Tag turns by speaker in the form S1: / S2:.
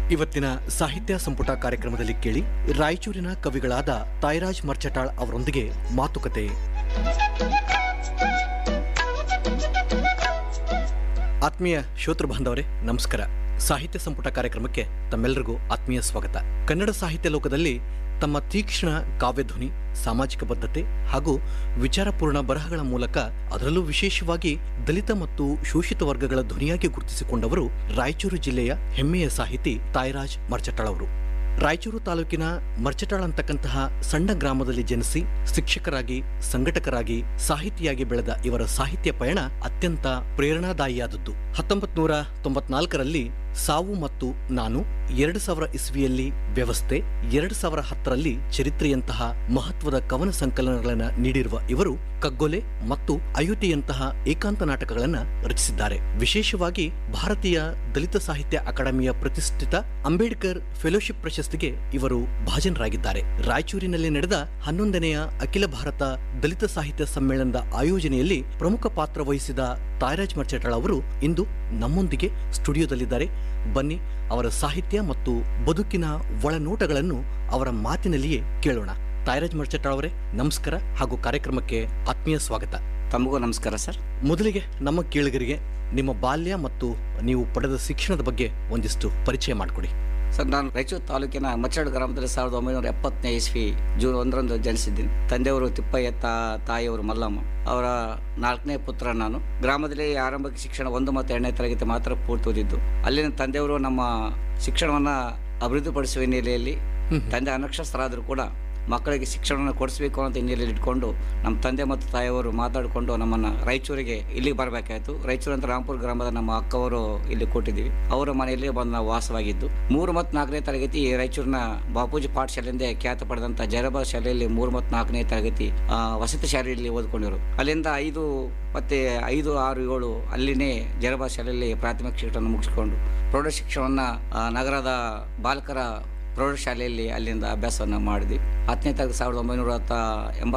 S1: ಇವತ್ತಿನ ಸಾಹಿತ್ಯ ಸಂಪುಟ ಕಾರ್ಯಕ್ರಮದಲ್ಲಿ ಕೇಳಿ ರಾಯಚೂರಿನ ಕವಿಗಳಾದ ತಾಯ್ರಾಜ್ ಮರ್ಚಟಾಳ್ ಅವರೊಂದಿಗೆ ಮಾತುಕತೆ ಆತ್ಮೀಯ ಶ್ರೋತೃ ಬಾಂಧವರೇ ನಮಸ್ಕಾರ ಸಾಹಿತ್ಯ ಸಂಪುಟ ಕಾರ್ಯಕ್ರಮಕ್ಕೆ ತಮ್ಮೆಲ್ಲರಿಗೂ ಆತ್ಮೀಯ ಸ್ವಾಗತ ಕನ್ನಡ ಸಾಹಿತ್ಯ ಲೋಕದಲ್ಲಿ ತಮ್ಮ ತೀಕ್ಷ್ಣ ಕಾವ್ಯಧ್ವನಿ ಸಾಮಾಜಿಕ ಬದ್ಧತೆ ಹಾಗೂ ವಿಚಾರಪೂರ್ಣ ಬರಹಗಳ ಮೂಲಕ ಅದರಲ್ಲೂ ವಿಶೇಷವಾಗಿ ದಲಿತ ಮತ್ತು ಶೋಷಿತ ವರ್ಗಗಳ ಧ್ವನಿಯಾಗಿ ಗುರುತಿಸಿಕೊಂಡವರು ರಾಯಚೂರು ಜಿಲ್ಲೆಯ ಹೆಮ್ಮೆಯ ಸಾಹಿತಿ ತಾಯ್ರಾಜ್ ಮರ್ಚಟಾಳ್ ಅವರು ರಾಯಚೂರು ತಾಲೂಕಿನ ಮರ್ಚಟಾಳ್ ಅಂತಕ್ಕಂತಹ ಸಣ್ಣ ಗ್ರಾಮದಲ್ಲಿ ಜನಿಸಿ ಶಿಕ್ಷಕರಾಗಿ ಸಂಘಟಕರಾಗಿ ಸಾಹಿತಿಯಾಗಿ ಬೆಳೆದ ಇವರ ಸಾಹಿತ್ಯ ಪಯಣ ಅತ್ಯಂತ ಪ್ರೇರಣಾದಾಯಿಯಾದದ್ದು ಹತ್ತೊಂಬತ್ ನೂರ ತೊಂಬತ್ನಾಲ್ಕರಲ್ಲಿ ಸಾವು ಮತ್ತು ನಾನು ಎರಡು ಸಾವಿರ ಇಸ್ವಿಯಲ್ಲಿ ವ್ಯವಸ್ಥೆ ಎರಡು ಸಾವಿರ ಹತ್ತರಲ್ಲಿ ಚರಿತ್ರೆಯಂತಹ ಮಹತ್ವದ ಕವನ ಸಂಕಲನಗಳನ್ನು ನೀಡಿರುವ ಇವರು ಕಗ್ಗೊಲೆ ಮತ್ತು ಅಯೋಧ್ಯೆಯಂತಹ ಏಕಾಂತ ನಾಟಕಗಳನ್ನು ರಚಿಸಿದ್ದಾರೆ ವಿಶೇಷವಾಗಿ ಭಾರತೀಯ ದಲಿತ ಸಾಹಿತ್ಯ ಅಕಾಡೆಮಿಯ ಪ್ರತಿಷ್ಠಿತ ಅಂಬೇಡ್ಕರ್ ಫೆಲೋಶಿಪ್ ಪ್ರಶಸ್ತಿಗೆ ಇವರು ಭಾಜನರಾಗಿದ್ದಾರೆ ರಾಯಚೂರಿನಲ್ಲಿ ನಡೆದ ಹನ್ನೊಂದನೆಯ ಅಖಿಲ ಭಾರತ ದಲಿತ ಸಾಹಿತ್ಯ ಸಮ್ಮೇಳನದ ಆಯೋಜನೆಯಲ್ಲಿ ಪ್ರಮುಖ ಪಾತ್ರ ವಹಿಸಿದ ತಾಯ್ರಾಜ್ ಮರ್ಚಟಾಳ್ ಅವರು ಇಂದು ನಮ್ಮೊಂದಿಗೆ ಸ್ಟುಡಿಯೋದಲ್ಲಿದ್ದಾರೆ ಬನ್ನಿ ಅವರ ಸಾಹಿತ್ಯ ಮತ್ತು ಬದುಕಿನ ಒಳನೋಟಗಳನ್ನು ಅವರ ಮಾತಿನಲ್ಲಿಯೇ ಕೇಳೋಣ ತಾಯ್ರಾಜ್ ಮರ್ಚಟಾಳ್ ಅವರೇ ನಮಸ್ಕಾರ ಹಾಗೂ ಕಾರ್ಯಕ್ರಮಕ್ಕೆ ಆತ್ಮೀಯ ಸ್ವಾಗತ
S2: ತಮಗೂ ನಮಸ್ಕಾರ ಸರ್
S1: ಮೊದಲಿಗೆ ನಮ್ಮ ಕೇಳಿಗರಿಗೆ ನಿಮ್ಮ ಬಾಲ್ಯ ಮತ್ತು ನೀವು ಪಡೆದ ಶಿಕ್ಷಣದ ಬಗ್ಗೆ ಒಂದಿಷ್ಟು ಪರಿಚಯ ಮಾಡಿಕೊಡಿ
S2: ಸರ್ ನಾನು ರಾಯಚೂರು ತಾಲೂಕಿನ ಮಚ್ಚಡ್ ಗ್ರಾಮದಲ್ಲಿ ಸಾವಿರದ ಒಂಬೈನೂರ ಎಪ್ಪತ್ತನೇ ಇಸ್ವಿ ಜೂನ್ ಒಂದರಂದು ಜನಿಸಿದ್ದೀನಿ ತಂದೆಯವರು ತಿಪ್ಪಯ್ಯ ತಾ ತಾಯಿಯವರು ಮಲ್ಲಮ್ಮ ಅವರ ನಾಲ್ಕನೇ ಪುತ್ರ ನಾನು ಗ್ರಾಮದಲ್ಲಿ ಆರಂಭಿಕ ಶಿಕ್ಷಣ ಒಂದು ಮತ್ತು ಎರಡನೇ ತರಗತಿ ಮಾತ್ರ ಪೂರ್ತಿ ಓದಿದ್ದು ಅಲ್ಲಿನ ತಂದೆಯವರು ನಮ್ಮ ಶಿಕ್ಷಣವನ್ನು ಅಭಿವೃದ್ಧಿಪಡಿಸುವ ಹಿನ್ನೆಲೆಯಲ್ಲಿ ತಂದೆ ಅನಕ್ಷರಸ್ಥರಾದರೂ ಕೂಡ ಮಕ್ಕಳಿಗೆ ಶಿಕ್ಷಣವನ್ನು ಕೊಡಿಸಬೇಕು ಅಂತ ಹಿನ್ನೆಲೆಯಲ್ಲಿ ಇಟ್ಕೊಂಡು ನಮ್ಮ ತಂದೆ ಮತ್ತು ತಾಯಿಯವರು ಮಾತಾಡಿಕೊಂಡು ನಮ್ಮನ್ನು ರಾಯಚೂರಿಗೆ ಇಲ್ಲಿಗೆ ಬರಬೇಕಾಯಿತು ರಾಯಚೂರು ಅಂತ ರಾಂಪುರ ಗ್ರಾಮದ ನಮ್ಮ ಅಕ್ಕವರು ಇಲ್ಲಿ ಕೊಟ್ಟಿದ್ದೀವಿ ಅವರ ಮನೆಯಲ್ಲಿ ಬಂದು ನಾವು ವಾಸವಾಗಿದ್ದು ಮೂರು ಮತ್ತು ನಾಲ್ಕನೇ ತರಗತಿ ರಾಯಚೂರಿನ ಬಾಪೂಜಿ ಪಾಠಶಾಲೆಯಿಂದ ಖ್ಯಾತ ಪಡೆದಂಥ ಜೈರಾಬಾದ್ ಶಾಲೆಯಲ್ಲಿ ಮೂರು ಮತ್ತು ನಾಲ್ಕನೇ ತರಗತಿ ಆ, ವಸತಿ ಶಾಲೆಯಲ್ಲಿ ಓದ್ಕೊಂಡಿರು ಅಲ್ಲಿಂದ ಐದು ಮತ್ತೆ ಐದು ಆರು ಏಳು ಅಲ್ಲಿನೇ ಜೈರಾಬಾದ್ ಶಾಲೆಯಲ್ಲಿ ಪ್ರಾಥಮಿಕ ಶಿಕ್ಷಣ ಮುಗಿಸ್ಕೊಂಡು ಪ್ರೌಢ ಶಿಕ್ಷಣವನ್ನು ನಗರದ ಬಾಲಕರ ಪ್ರೌಢಶಾಲೆಯಲ್ಲಿ ಅಲ್ಲಿಂದ ಅಭ್ಯಾಸವನ್ನು ಮಾಡಿದ್ವಿ ಹತ್ತನೇ ತರಗತಿ ಸಾವಿರದ ಒಂಬೈನೂರ ಹತ್ತ ಎಂಬ